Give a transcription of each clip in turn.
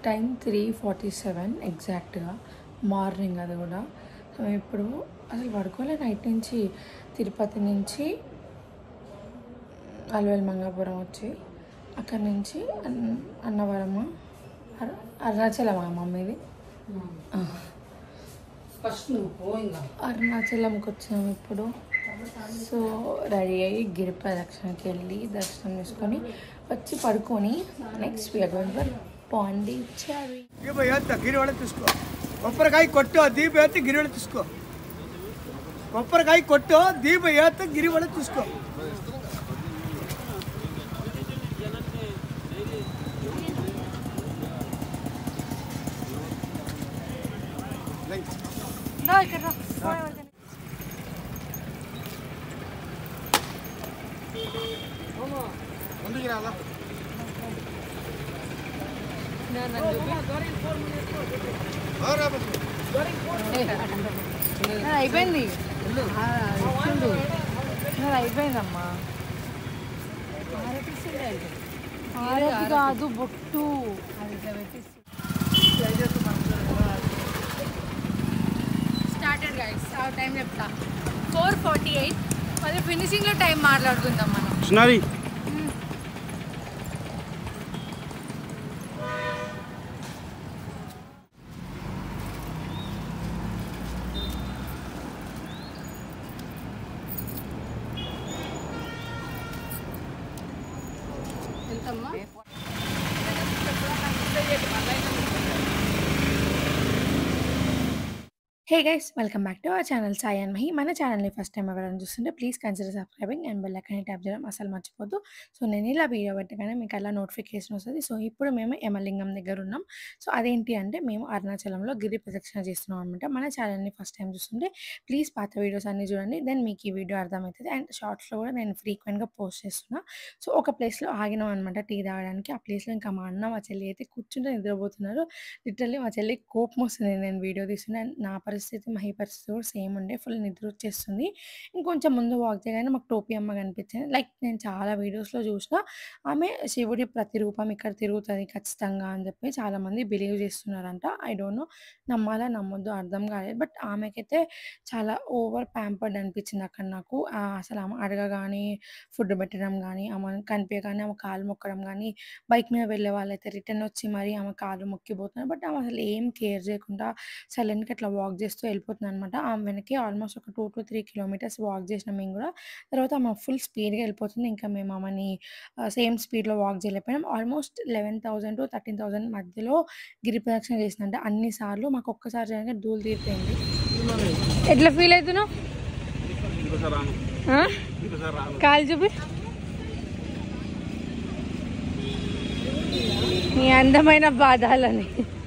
Time three forty seven ఎగ్జాక్ట్గా morning అది కూడా సో మేము ఇప్పుడు అసలు పడుకోలే నైట్ నుంచి తిరుపతి నుంచి అల్వేల్ మంగాపురం వచ్చి అక్కడి నుంచి అన్- అన్నవరము అర- అరుణాచలమా మమ్మీది ఫస్ట్ నువ్వు పోయిందా అరుణాచలంకి వచ్చాము ఇప్పుడు సో రెడీ అయ్యి గిరి ప్రదక్షిణకి వెళ్ళి దర్శనం చేసుకొని వచ్చి పడుకొని next we're going for Pondicherry దీప ఎత్త గిరివడ తీసుకో కొబ్బరికాయ కొట్టు దీప ఎత్తి గిరివడ తీసుకో కొబ్బరికాయ కొట్టు దీప ఎత్త గిరివడ తీసుకో అయిపోయింది అయిపోయిందమ్మా ఆరతి కాదు బొట్టు స్టార్టెడ్ గైస్ ఆ టైం చెప్తా ఫోర్ ఫార్టీ ఎయిట్ మళ్ళీ ఫినిషింగ్లో టైం మాట్లాడుకుందాం మనం కృష్ణారి ఎంతమ్మా hey guys welcome back to our channel Sai and Mahi మన ఛానల్ని ఫస్ట్ టైం ఎవరైనా చూస్తుంటే please consider subscribing and bell icon tap చేయడం అసలు మర్చిపోద్దు సో నేను ఇలా వీడియో పెట్టగానే మీకు అలా నోటిఫికేషన్ వస్తుంది సో ఇప్పుడు మేము యమలింగం దగ్గర ఉన్నాం సో అదేంటి అంటే మేము అరుణాచలంలో గిరి ప్రదక్షిణ చేస్తున్నాం అనమాట మన ఛానల్ని ఫస్ట్ టైం చూస్తుంటే ప్లీజ్ పాత వీడియోస్ అన్ని చూడండి దెన్ మీకు ఈ వీడియో అర్థమవుతుంది అండ్ షార్ట్స్లో కూడా నేను ఫ్రీక్వెంట్గా పోస్ట్ చేస్తున్నా సో ఒక ప్లేస్లో ఆగినాం అనమాట టీ తాగడానికి ఆ ప్లేస్లో ఇంకా మా అన్న మా చెల్లి అయితే కూర్చుంటే నిద్రపోతున్నారు లిటరల్లీ మా చెల్లి కోపం వస్తుంది నేను వీడియో తీస్తున్నా And నా పరిస్థితి మహి పరిస్థితి కూడా సేమ్ ఉండే ఫుల్ నిద్ర వచ్చేస్తుంది ఇంకొంచెం ముందు వాక్ చేయగానే మాకు టోపీ అమ్మ కనిపించింది లైక్ నేను చాలా వీడియోస్లో చూసిన ఆమె శివుడి ప్రతిరూపం ఇక్కడ తిరుగుతుంది ఖచ్చితంగా అని చెప్పి చాలామంది బిలీవ్ చేస్తున్నారంట ఐ డోంట్ నో నమ్మాలా నమ్మొద్దు అర్థం కాలేదు బట్ ఆమెకైతే చాలా ఓవర్ ప్యాంపర్డ్ అనిపించింది అక్కడ నాకు ఆ, అసలు ఆమె అడగగానే ఫుడ్ పెట్టడం కానీ ఆమె కనిపించగానే ఆమె కాలు మొక్కడం కానీ బైక్ మీద వెళ్ళే వాళ్ళైతే రిటర్న్ వచ్చి మరి ఆమె కాలు మొక్కిపోతున్నారు బట్ ఆమె అసలు ఏం కేర్ చేయకుండా సైలెంట్గా అట్లా వాక్ చేస్తూ వెళ్ళిపోతుంది అనమాట ఆమె వెనక్కి ఆల్మోస్ట్ ఒక two to three kilometres walk చేసినాం మేము కూడా తర్వాత ఆమె ఫుల్ స్పీడ్గా వెళ్ళిపోతుంది ఇంకా మేము ఆమెని సేమ్ స్పీడ్లో వాక్ చేయలేకపోయినాం almost eleven thousand to thirteen thousand మధ్యలో గిరి ప్రదక్షిణ చేసిందంటే అన్నిసార్లు మాకు ఒక్కసారి చేయడానికి ధూళి తీరిపోయింది ఎట్లా ఫీల్ అవుతున్నావు ఆ? కాలు చూపి నీ అందమైన బాధాలని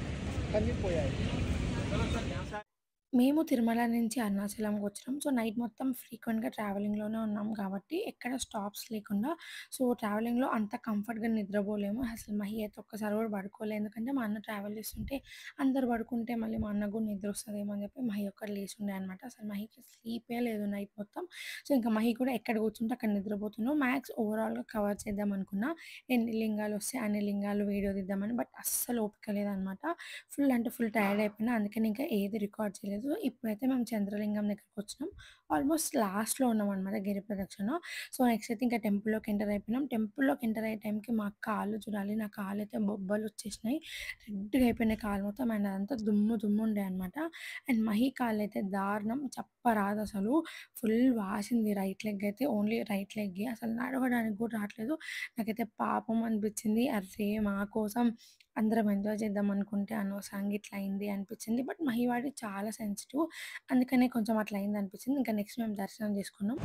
మేము తిరుమల నుంచి అరుణాచలంకి వచ్చినాం సో నైట్ మొత్తం ఫ్రీక్వెంట్గా ట్రావెలింగ్లోనే ఉన్నాం కాబట్టి ఎక్కడ స్టాప్స్ లేకుండా సో ట్రావెలింగ్లో అంత కంఫర్ట్గా నిద్రపోలేము అసలు మహి అయితే ఒక్కసారి కూడా పడుకోలేదు ఎందుకంటే మా అన్న ట్రావెల్ చేస్తుంటే అందరు పడుకుంటే మళ్ళీ మా అన్నకు కూడా నిద్ర వస్తుందేమో అని చెప్పి మహి ఒక్కరు లేచి ఉండే అనమాట అసలు మహికి స్లీపే లేదు నైట్ మొత్తం సో ఇంకా మహి కూడా ఎక్కడ కూర్చుంటే అక్కడ నిద్రపోతున్నాం మ్యాక్స్ ఓవరాల్గా కవర్ చేద్దాం అనుకున్నా ఎన్ని లింగాలు వస్తే అన్ని లింగాలు వీడియో తీద్దామని బట్ అస్సలు ఓపిక లేదనమాట ఫుల్ అంటే ఫుల్ టైర్డ్ అయిపోయినా అందుకని ఇంకా ఏది రికార్డ్ చేయలేదు ఇప్పుడైతే మేము చంద్రలింగం దగ్గరికి వచ్చినాం ఆల్మోస్ట్ లాస్ట్లో ఉన్నాం అనమాట గిరి ప్రదక్షిణ సో నెక్స్ట్ అయితే ఇంకా టెంపుల్లోకి ఎంటర్ అయిపోయినాం టెంపుల్లోకి ఎంటర్ అయ్యే టైంకి మా కాళ్ళు చూడాలి నా కాళ్ళు అయితే బొబ్బలు వచ్చేసినాయి రెడ్గా అయిపోయినాయి కాళ్ళు మొత్తం అండ్ అదంతా దుమ్ము దుమ్ము ఉండే అనమాట అండ్ మహి కాళ్ళు అయితే దారుణం చెప్పరాదు అసలు ఫుల్ వాసింది రైట్ లెగ్ అయితే ఓన్లీ రైట్ లెగ్ అసలు నడవడానికి కూడా రావట్లేదు నాకైతే పాపం అనిపించింది అరే మా కోసం అందరం ఎంజాయ్ చేద్దాం అనుకుంటే అనవసరంగా ఇట్లా అయింది అనిపించింది బట్ మహివాడి చాలా సెన్సిటివ్ అందుకనే కొంచెం అట్లా అయింది అనిపించింది ఇంకా నెక్స్ట్ మేము దర్శనం చేసుకున్నాం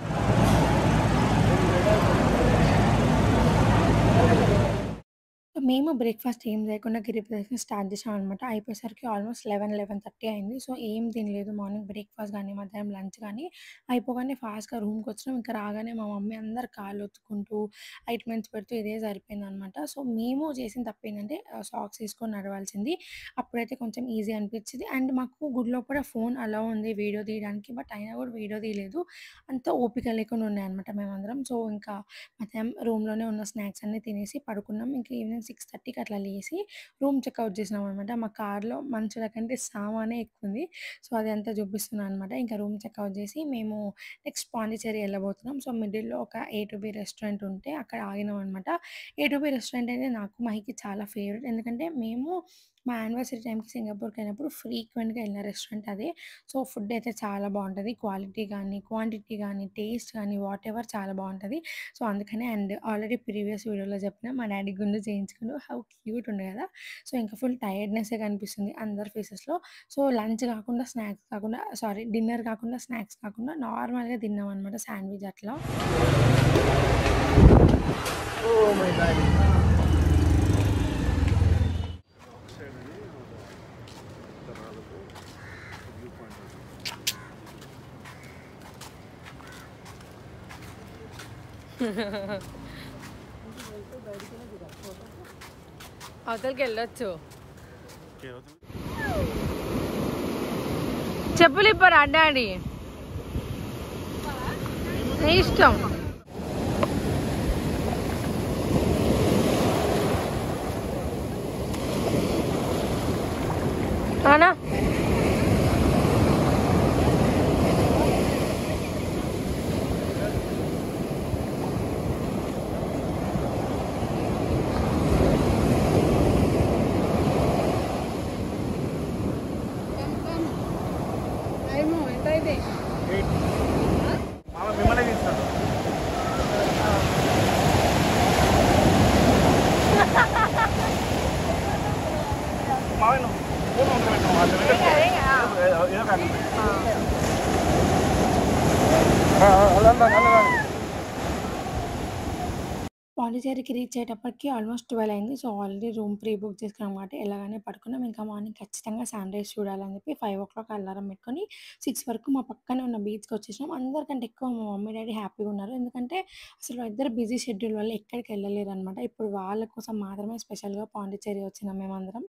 మేము బ్రేక్ఫాస్ట్ ఏం చేయకుండా గిరి ప్రదక్షిణ స్టార్ట్ చేసాం అనమాట అయిపోయేసరికి ఆల్మోస్ట్ లెవెన్ లెవెన్ థర్టీ అయింది సో ఏం తినలేదు మార్నింగ్ బ్రేక్ఫాస్ట్ కానీ మధ్యాహ్నం లంచ్ కానీ అయిపోగానే ఫాస్ట్గా రూమ్కి వచ్చినాం ఇంకా రాగానే మా మమ్మీ అందరు కాళ్ళు ఒత్తుకుంటూ ఐట్మెంట్స్ పెడుతూ ఇదే సరిపోయింది అనమాట సో మేము చేసిన తప్పు ఏంటంటే సాక్స్ వేసుకొని నడవాల్సింది అప్పుడైతే కొంచెం ఈజీ అనిపించింది అండ్ మాకు గుడిలో కూడా ఫోన్ అలా ఉంది వీడియో తీయడానికి బట్ అయినా కూడా వీడియో తీయలేదు అంత ఓపిక లేకుండా ఉన్నాయి అనమాట మేమందరం సో ఇంకా మధ్యాహ్నం రూమ్లోనే ఉన్న స్నాక్స్ అన్నీ తినేసి పడుకున్నాం ఇంకా ఈవినింగ్ సిక్స్ సిక్స్ థర్టీకి అట్లా లేసి రూమ్ చెక్అవుట్ చేసినాం అనమాట మా కార్లో మనుషుల కంటే సామానే ఎక్కువ ఉంది సో అది అంతా చూపిస్తున్నాను అనమాట ఇంకా రూమ్ చెక్అవుట్ చేసి మేము నెక్స్ట్ పాండిచేరి వెళ్ళబోతున్నాం సో మిడిల్లో ఒక ఏ టు బి రెస్టారెంట్ ఉంటే అక్కడ ఆగినాం అనమాట ఏ టు బి రెస్టారెంట్ అయితే నాకు మహికి చాలా ఫేవరెట్ ఎందుకంటే మేము మా యానివర్సరీ టైంకి సింగపూర్కి వెళ్ళినప్పుడు ఫ్రీక్వెంట్గా వెళ్ళిన రెస్టారెంట్ అదే సో ఫుడ్ అయితే చాలా బాగుంటుంది క్వాలిటీ కానీ క్వాంటిటీ కానీ టేస్ట్ కానీ వాట్ ఎవర్ చాలా బాగుంటుంది సో అందుకనే అండ్ ఆల్రెడీ ప్రీవియస్ వీడియోలో చెప్పిన మా డాడీ గుండు చేయించుకుంటూ హౌ క్యూట్ ఉండే కదా సో ఇంకా ఫుల్ టైర్డ్నెస్సే కనిపిస్తుంది అందరి ఫేసెస్లో సో లంచ్ కాకుండా స్నాక్స్ కాకుండా సారీ డిన్నర్ కాకుండా స్నాక్స్ కాకుండా నార్మల్గా తిన్నాం అనమాట శాండ్విచ్ అట్లా అవతలకి వెళ్ళొచ్చు చెప్పులు ఇప్పరా డాడీ నీ ఇష్టం అవునా టైము ఎంత అయితే మిమ్మల్ని తీస్తాను మామయ్య ఫోన్ ఉంటుంది ఏదో కానీ అలా అలా పాండిచేరికి రీచ్ అయ్యేటప్పటికి ఆల్మోస్ట్ ట్వెల్వ్ అయింది so already room pre book చేసుకున్నాం కాబట్టి ఎలాగనే పడుకున్నాం ఇంకా మార్నింగ్ ఖచ్చితంగా సన్ రైజ్ చూడాలని చెప్పి ఫైవ్ ఓ క్లాక్ అలారం పెట్టుకొని సిక్స్ వరకు మా పక్కనే ఉన్న బీచ్కి వచ్చేసినాం అందరికంటే ఎక్కువ మా మమ్మీ డాడీ హ్యాపీగా ఉన్నారు ఎందుకంటే అసలు ఇద్దరు బిజీ షెడ్యూల్ వల్ల ఎక్కడికి వెళ్ళలేరు అనమాట ఇప్పుడు వాళ్ళ కోసం మాత్రమే స్పెషల్గా పాండిచేరి వచ్చినాం మేమందరం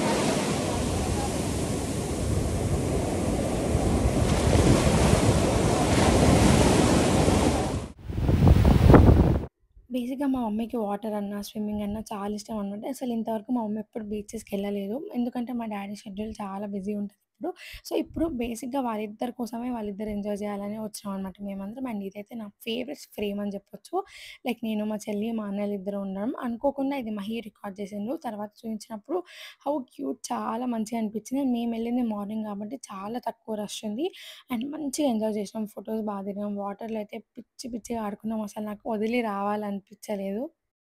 బేసిక్‌గా మా మమ్మీకి వాటర్ అన్నా, స్విమ్మింగ్ అన్నా చాలా ఇష్టం అనమాట. అసలు ఇంతవరకు మా మమ్మీ ఎప్పుడు బీచెస్‌కి వెళ్ళలేదు. ఎందుకంటే మా డ్యాడీ షెడ్యూల్ చాలా బిజీ ఉంటది ఇప్పుడు. సో, ఇప్పుడు బేసిక్‌గా వాళ్ళిద్దరి కోసమే వాళ్ళిద్దరు ఎంజాయ్ చేయాలని వచ్చినాం అనమాట మేమందరం. అండ్ ఇదైతే నా ఫేవరెట్ ఫ్రేమ్ అని చెప్పొచ్చు. లైక్ నేను, మా చెల్లి, మా అన్నయ్యలు ఇద్దరం ఉండడం. అనుకోకుండా ఇది మహి రికార్డ్ చేసిండు. తర్వాత చూయించినప్పుడు హౌ క్యూట్ చాలా మంచిగా అనిపించింది. అండ్ మేము వెళ్ళింది మార్నింగ్ కాబట్టి చాలా తక్కువ రష్ ఉంది. అండ్ మంచిగా ఎంజాయ్ చేసినాం. ఫోటోస్ బాగా దిగాం. వాటర్‌లో అయితే పిచ్చి పిచ్చిగా ఆడుకున్నాం. అసలు నాకు వదిలి రావాలనిపించలేదు.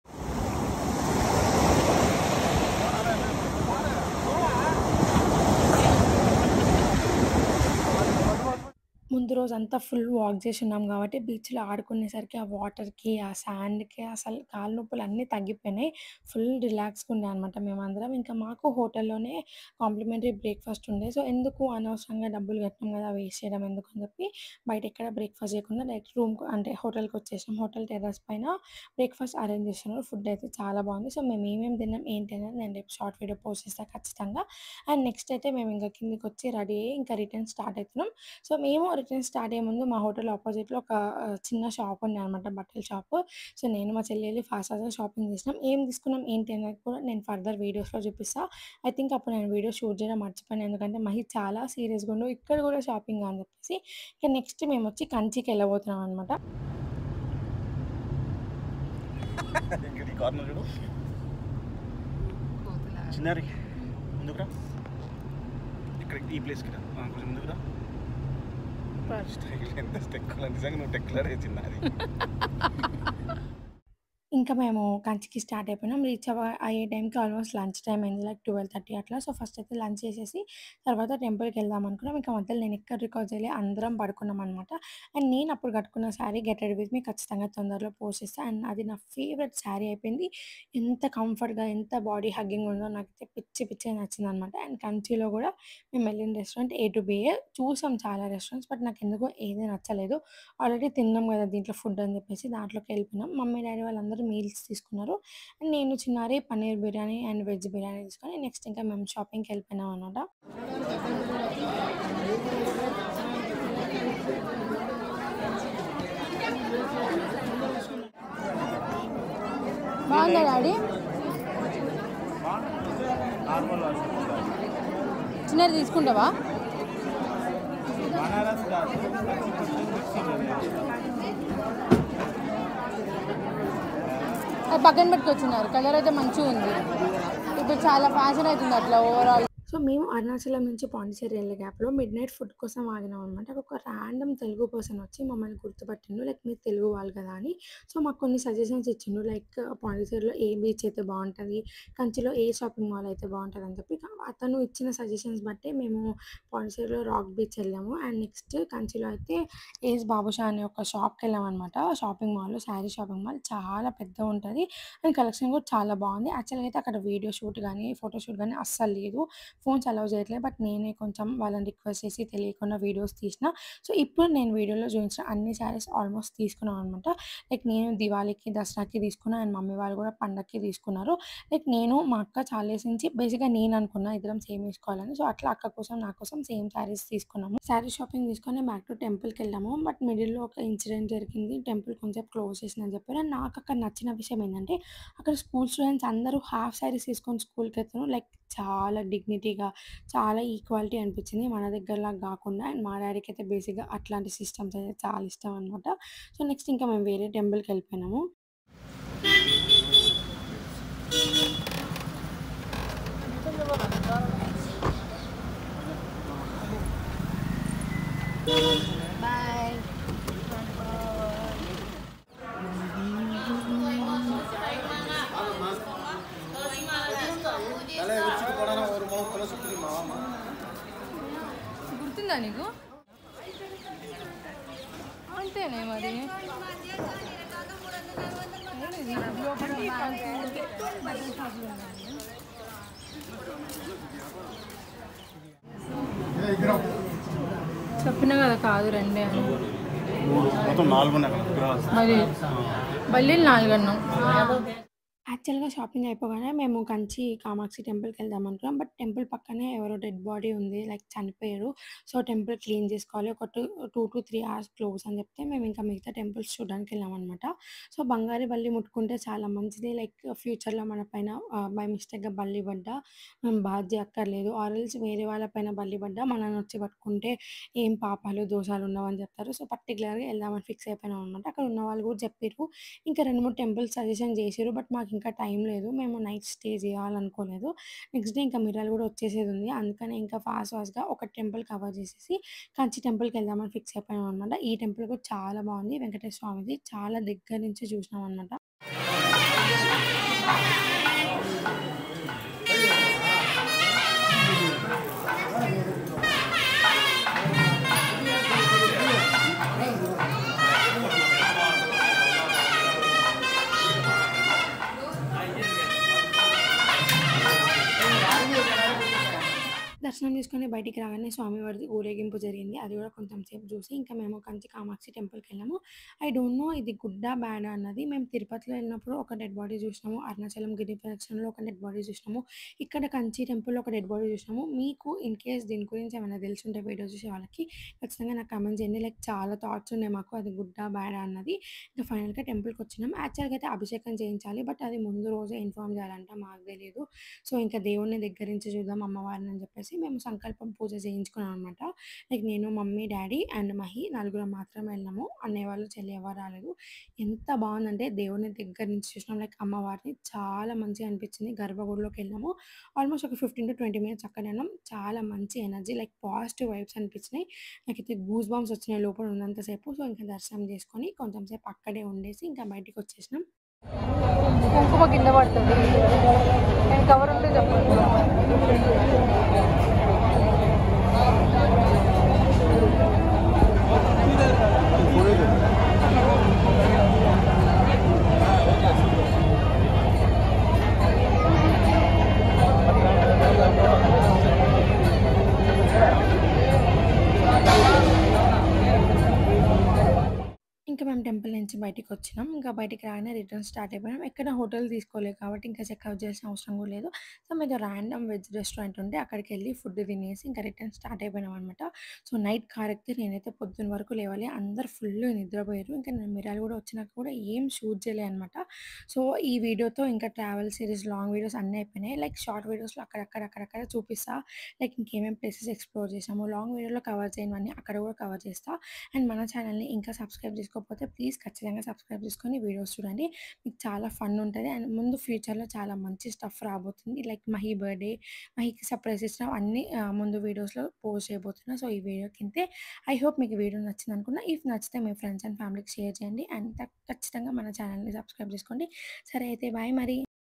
ముందు రోజంతా ఫుల్ వాక్ చేసి ఉన్నాం కాబట్టి బీచ్‌లో ఆడుకునేసరికి ఆ వాటర్‌కి, ఆ శాండ్‌కి అసలు కాళ్ళు నొప్పులు అన్నీ తగ్గిపోయినాయి. ఫుల్ రిలాక్స్‌గా ఉండే అనమాట మేమందరం. ఇంకా మాకు హోటల్‌లోనే కాంప్లిమెంటరీ బ్రేక్‌ఫాస్ట్ ఉండే. సో, ఎందుకు అనవసరంగా డబ్బులు కట్టినాం కదా! వేస్ట్ చేయడం ఎందుకు అని చెప్పి బయట ఎక్కడ బ్రేక్‌ఫాస్ట్ చేయకుండా డైరెక్ట్ రూమ్‌కు అంటే హోటల్‌కి వచ్చేసాం. హోటల్ టెర్రస్ పైన బ్రేక్‌ఫాస్ట్ అరేంజ్ చేస్తున్నారు. ఫుడ్ అయితే చాలా బాగుంది. సో, మేము ఏమేమి తిన్నాం ఏంటి అనేది నేను రేపు షార్ట్ వీడియో పోస్ట్ చేస్తా ఖచ్చితంగా. అండ్ నెక్స్ట్ అయితే మేము ఇంకా కిందకొచ్చి రెడీ అయ్యి ఇంకా రిటర్న్ స్టార్ట్ అయితున్నాం. సో, మేము రిటర్న్ స్టార్ట్ అయ్యే ముందు మా హోటల్ అపోజిట్‌లో ఒక ఆహ్, చిన్న షాప్ ఉండే అనమాట బట్టల షాపు. సో, నేను మా చెల్లి ఎళ్లి ఫాస్ట్ ఫాస్ట్‌గా షాపింగ్ చేసినాం. ఏం తీసుకున్నాం ఏంటి అనేది కూడా నేను ఫర్దర్ వీడియోస్‌లో చూపిస్తా. ఐ థింక్ అప్పుడు నేను వీడియో షూట్ చేయడం మర్చిపోయాను. ఎందుకంటే మహి చాలా సీరియస్‌గా ఉండు. ఇక్కడ కూడా షాపింగా అని చెప్పేసి. ఇక నెక్స్ట్ మేమొచ్చి కంచికి వెళ్ళబోతున్నాం అనమాట. ఇక్కడ ఈ కార్నర్ చూడు చిన్నారి ముందుకురా ఇక్కడ ఈ ప్లేస్కి రా ఆ, కొంచెం ముందుకురా స్టైల్ ఎంత స్టెక్కుల నిజంగా నువ్వు టెక్లర్ చిన్నది ఇంకా మేము కంచికి స్టార్ట్ అయిపోయినాం. రీచ్ అవ్వ అయ్యే టైంకి ఆల్మోస్ట్ లంచ్ టైమ్ అయింది. లైక్ 12:30 అట్లా. సో, ఫస్ట్ అయితే లంచ్ చేసేసి తర్వాత టెంపుల్‌కి వెళ్దాం అనుకున్నాం. ఇంకా మధ్యలో నేను ఎక్కడ రికార్డ్ చేయలే. అందరం పడుకున్నాం అనమాట. అండ్ నేను అప్పుడు కట్టుకున్న sari get ready with me ఖచ్చితంగా తొందరలో పోస్ట్ చేస్తా. అండ్ అది నా ఫేవరెట్ శారీ అయిపోయింది. ఎంత కంఫర్ట్‌గా ఎంత బాడీ హగ్గింగ్ ఉందో నాకైతే పిచ్చి పిచ్చిగా నచ్చిందనమాట. అండ్ కంచిలో కూడా మేము వెళ్ళిన రెస్టారెంట్ ఏ టు బియే. చూసాం చాలా రెస్టారెంట్స్. బట్ నాకెందుకో ఏది నచ్చలేదు. ఆల్రెడీ తిన్నాం కదా! దీంట్లో ఫుడ్ అని చెప్పేసి దాంట్లోకి వెళ్ళిపోయినాం. మమ్మీ, డ్యాడీ వాళ్ళందరూ మీల్స్ తీసుకున్నారు. అండ్ నేను, చిన్నారి పన్నీర్ బిర్యానీ అండ్ వెజ్ బిర్యానీ తీసుకొని నెక్స్ట్ ఇంకా మేము షాపింగ్‌కి వెళ్ళిపోయినాం అనమాట. బాగుందా డాడీ చిన్నది తీసుకుంటావా బనారస్ కాదు ఖర్చు మిక్సింగ్ అది పక్కన పెట్టుకొచ్చినారు కలర్ అయితే మంచిగా ఉంది ఇప్పుడు చాలా ఫ్యాషన్ అవుతుంది అట్లా ఓవరాల్ సో మేము అరుణాచలం నుంచి పాండిచేరి వెళ్ళే గ్యాప్లో మిడ్ నైట్ ఫుడ్ కోసం ఆగినాం అనమాట ఒక ర్యాండమ్ తెలుగు పర్సన్ వచ్చి మమ్మల్ని గుర్తుపట్టిండు లైక్ మీరు తెలుగు వాళ్ళు కదా అని సో మాకు కొన్ని సజెషన్స్ ఇచ్చిండు లైక్ పాండిచేరిలో ఏ బీచ్ అయితే బాగుంటుంది కంచిలో ఏ షాపింగ్ మాల్ అయితే బాగుంటుంది అని చెప్పి అతను ఇచ్చిన సజెషన్స్ బట్టే మేము పాండిచేరిలో రాక్ బీచ్ వెళ్ళాము అండ్ నెక్స్ట్ కంచిలో అయితే ఏజ్ బాబుషా అనే ఒక షాప్కి వెళ్ళాం అనమాట shopping mall sari shopping mall చాలా పెద్ద ఉంటుంది అండ్ కలెక్షన్ కూడా చాలా బాగుంది యాక్చువల్గా అయితే అక్కడ వీడియో షూట్ కానీ ఫోటో షూట్ కానీ అస్సలు లేదు ఫోన్స్ అలౌ చేయట్లేదు బట్ నేనే కొంచెం వాళ్ళని రిక్వెస్ట్ చేసి తెలియకుండా వీడియోస్ తీసిన సో ఇప్పుడు నేను వీడియోలో చూపించిన అన్ని శారీస్ ఆల్మోస్ట్ తీసుకున్నాను అనమాట లైక్ నేను దివాళీకి దసరాకి తీసుకున్నా అండ్ మమ్మీ వాళ్ళు కూడా పండగకి తీసుకున్నారు లైక్ నేను మా అక్క చాలా నుంచి బేసిక్గా నేను అనుకున్నా ఇద్దరం సేమ్ వేసుకోవాలని సో అట్లా అక్క కోసం నా కోసం సేమ్ శారీస్ తీసుకున్నాము శారీ షాపింగ్ తీసుకొని బ్యాక్ టు టెంపుల్కి వెళ్ళాము బట్ మిడిల్లో ఒక ఇన్సిడెంట్ జరిగింది టెంపుల్ కొంచెం క్లోజ్ చేసిందని చెప్పారు అండ్ నాకు అక్కడ నచ్చిన విషయం ఏంటంటే అక్కడ స్కూల్ స్టూడెంట్స్ అందరూ హాఫ్ శారీస్ తీసుకొని స్కూల్కి వెళ్తారు లైక్ చాలా డిగ్నిటీగా చాలా ఈక్వాలిటీ అనిపించింది మన దగ్గరలా కాకుండా అండ్ మా డాడీకి అయితే బేసిక్గా అట్లాంటి సిస్టమ్స్ అయితే చాలా ఇష్టం అనమాట సో నెక్స్ట్ ఇంకా మేము వేరే టెంపుల్కి వెళ్ళిపోయినాము బాయ్ గుర్తుందా నీకు అంతేనే మరి ఏంటిది? లోపల బ్యాంకు. చెప్పిన కదా కాదు రెండే అని మొత్తం నాలుగు ఉన్నాయి అక్కడ విగ్రహాలు మరి మళ్ళీ నాలుగు అన్నాం యాక్చువల్గా షాపింగ్ అయిపోగానే మేము కంచి కామాక్షి టెంపుల్కి వెళ్దాం అనుకున్నాం బట్ టెంపుల్ పక్కనే ఎవరో డెడ్ బాడీ ఉంది లైక్ చనిపోయారు సో టెంపుల్ క్లీన్ చేసుకోవాలి ఒక two two to three hours close అని చెప్తే మేము ఇంకా మిగతా టెంపుల్స్ చూడడానికి వెళ్ళాం అనమాట సో బంగారు బల్లి ముట్టుకుంటే చాలా మంచిది లైక్ ఫ్యూచర్లో మన పైన బై మిస్టేక్గా బల్లి పడ్డా మేము బాధ చేయక్కర్లేదు ఆరల్స్ వేరే వాళ్ళ పైన బల్లి పడ్డా మనల్ని వచ్చి పట్టుకుంటే ఏం పాపాలు దోషాలు ఉండవని చెప్తారు సో పర్టికులర్గా వెళ్దామని ఫిక్స్ అయిపోయినాం అనమాట అక్కడ ఉన్న వాళ్ళు కూడా చెప్పారు ఇంకా రెండు మూడు టెంపుల్స్ సజెషన్ చేసారు బట్ మాకు ఇంకా టైం లేదు మేము నైట్ స్టే చేయాలనుకోలేదు నెక్స్ట్ డే ఇంకా మిర్రాలు కూడా వచ్చేసేది ఉంది అందుకని ఇంకా ఫాస్ట్ ఫాస్ట్గా ఒక టెంపుల్ కవర్ చేసేసి కంచి టెంపుల్కి వెళ్దామని ఫిక్స్ అయిపోయాం అనమాట ఈ టెంపుల్ కూడా చాలా బాగుంది వెంకటేశ్వర స్వామిది చాలా దగ్గర నుంచి చూసినాం అనమాట దర్శనం చేసుకొని బయటికి రాగానే స్వామివారిది ఊరేగింపు జరిగింది అది కూడా కొంచెం సేపు చూసి ఇంకా మేము కంచి కామాక్షి టెంపుల్కి వెళ్ళాము ఐ డోంట్ నో ఇది గుడ్డా బ్యాడ్ అన్నది మేము తిరుపతిలో వెళ్ళినప్పుడు ఒక డెడ్ బాడీ చూసినాము అరుణాచలం గిరి ప్రదక్షిణలో ఒక డెడ్ బాడీ చూసినాము ఇక్కడ కంచి టెంపుల్లో ఒక డెడ్ బాడీ చూసినాము మీకు ఇన్ కేస్ దీని గురించి ఏమైనా తెలుసుంటే వీడియో చూసే వాళ్ళకి ఖచ్చితంగా నాకు కమెంట్ చేయండి లైక్ చాలా థాట్స్ ఉన్నాయి మాకు అది గుడ్డా బ్యాడ్ అన్నది ఇంకా ఫైనల్గా టెంపుల్కి వచ్చినాం యాక్చువల్గా అయితే అభిషేకం చేయించాలి బట్ అది ముందు రోజే ఇన్ఫామ్ చేయాలంట మాకు తెలియదు సో ఇంకా దేవుడిని దగ్గర నుంచి చూద్దాం అమ్మవారిని అని చెప్పేసి మేము సంకల్పం పూజ చేయించుకున్నాం అనమాట లైక్ నేను మమ్మీ డాడీ అండ్ మహి నలుగురం మాత్రమే వెళ్ళినాము అన్నయ్య వాళ్ళు చెల్లి ఎవరు రాలేదు ఎంత బాగుందంటే దేవుడిని దగ్గర నుంచి చూసినాం లైక్ అమ్మవారిని చాలా మంచిగా అనిపించింది గర్భగుడిలోకి వెళ్ళాము ఆల్మోస్ట్ ఒక ఫిఫ్టీన్ టు ట్వంటీ మినిట్స్ అక్కడ ఉన్నాం చాలా మంచి ఎనర్జీ లైక్ పాజిటివ్ వైబ్స్ అనిపించినాయి నాకైతే గూస్ బాంబ్స్ వచ్చినాయి లోపల ఉన్నంతసేపు సో ఇంకా దర్శనం చేసుకొని కొంచెం సేపు అక్కడే ఉండేసి ఇంకా బయటికి వచ్చేసినాం కుంకుమ కింద పడుతుంది నేను కవర్ ఉంటే చెప్పండి ఇంకా మేము టెంపుల్ నుంచి నుంచి బయటికి వచ్చినాం. ఇంకా బయటికి రాగానే రిటర్న్ స్టార్ట్ అయిపోయాం. ఎక్కడ హోటల్ తీసుకోలేదు కాబట్టి ఇంకా చెక్‌ఔట్ చేయాల్సిన అవసరం కూడా లేదు. సో, ఏదో ర్యాండమ్ వెజ్ రెస్టారెంట్ ఉంటే అక్కడికెళ్ళి ఫుడ్ తినేసి ఇంకా రిటర్న్ స్టార్ట్ అయిపోయినామనమాట. సో, నైట్ కార్ ఎక్కితే నేనైతే పొద్దున వరకు లేవాలి. అందరూ ఫుల్లు నిద్రపోయారు. ఇంకా నేను మిరాలు కూడా వచ్చినాక కూడా ఏం షూట్ చేయలే అనమాట. సో, ఈ వీడియోతో ఇంకా ట్రావెల్ సీరీస్ లాంగ్ వీడియోస్ అన్నీ అయిపోయినాయి. లైక్ షార్ట్ వీడియోస్‌లో అక్కడక్కడ, అక్కడక్కడ చూపిస్తా. లైక్ ఇంకేమేం ప్లేసెస్ ఎక్స్‌ప్లోర్ చేసాము. లాంగ్ వీడియోలో కవర్ చేయనివన్నీ అక్కడ కూడా కవర్ చేస్తా. అండ్ మన ఛానల్‌ని ఇంకా సబ్స్క్రైబ్ చేసుకోకపోతే ప్లీజ్ ఖచ్చితంగా సబ్స్క్రైబ్ చేసుకొని వీడియోస్ చూడండి. మీకు చాలా ఫన్ ఉంటది. అండ్ ముందు ఫ్యూచర్‌లో చాలా మంచి స్టఫ్ రాబోతుంది. లైక్ మహి బర్త్‌డే, మహికి సర్ప్రైజ్ ఇచ్చిన అన్నీ ఆహ్, ముందు వీడియోస్‌లో పోస్ట్ చేయబోతున్నా. సో, ఈ వీడియో కింతే. ఐ హోప్ మీకు వీడియో నచ్చిందనుకున్నా. ఇఫ్ నచ్చితే మీ ఫ్రెండ్స్ అండ్ ఫ్యామిలీకి షేర్ చేయండి. అండ్ త ఖచ్చితంగా మన ఛానల్‌ని సబ్స్క్రైబ్ చేసుకోండి. సరే అయితే బాయ్ మరి.